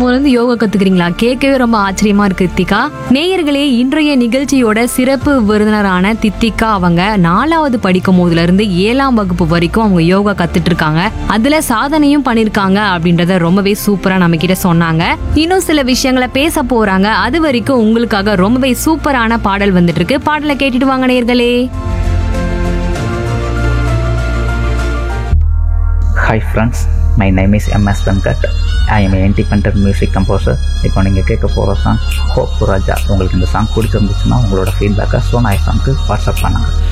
போதுல இருந்து யோகா கத்துக்கிறீங்களா கேட்கவே ரொம்ப ஆச்சரியமா இருக்கு தித்திகா நேயர்களே இன்றைய நிகழ்ச்சியோட சிறப்பு விருந்தினரான தித்திகா அவங்க நாலாவது படிக்கும் போதுல இருந்து ஏழாம் வகுப்பு வரைக்கும் அவங்க யோகா கத்துட்டு இருக்காங்க அதுல சாதனையும் பண்ணிருக்காங்க அப்படின்றத ரொம்பவே சூப்பரா நம்ம கிட்ட சொன்னாங்க இன்னும் சில விஷயங்களை பேச போறாங்க அது வரைக்கும் உங்களுக்காக ரொம்பவே சூப்பரான பாடல் வந்துட்டு இருக்கு பாடலை கேட்டுட்டு வாங்க நேயர்களே hi friends my name is M S Venkat I am independent music composer இப்போ நீங்கள் கேட்க போகிற சாங் ஹோப் ராஜா உங்களுக்கு இந்த சாங் பிடிச்சிருந்துச்சுன்னா உங்களோட ஃபீட்பேக்கை சோனா ஐஃபானுக்கு வாட்ஸ்அப் பண்ணுங்கள்